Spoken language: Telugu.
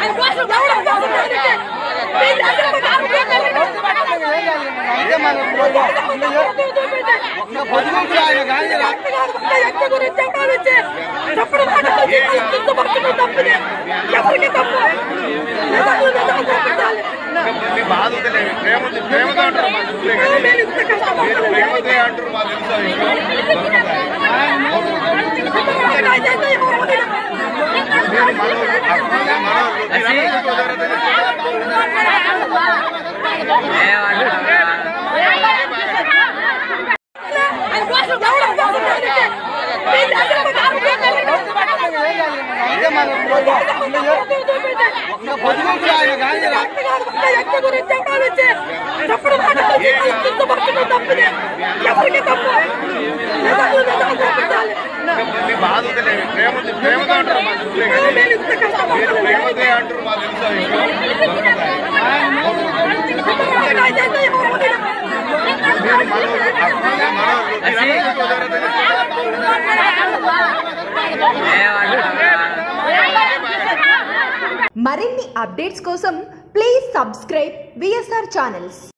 అయితే మనం ఇంకా పది నిమిషాలు ఆయన కానీ రా. మీ బాధ వదిలేదు. ప్రేమ ప్రేమతో అంటారు మా తెలుసులే కానీ మీరు ప్రేమతో అంటారు మా తెలుసు మీరు మనోళ్ళు మనోళ్ళు అయితే మనం ఇంకా పది నిమిషాలు ఆయన కానీ రా. మీ బాధ వదిలేదు. ప్రేమ ప్రేమతో అంటారు మా తెలుసులే కానీ మీరు ప్రేమతో అంటారు మా తెలుసు మీరు మనోళ్ళు మనోళ్ళు మరిన్ని అప్డేట్స్ కోసం ప్లీజ్ సబ్స్క్రైబ్ విఎస్ఆర్ ఛానల్స్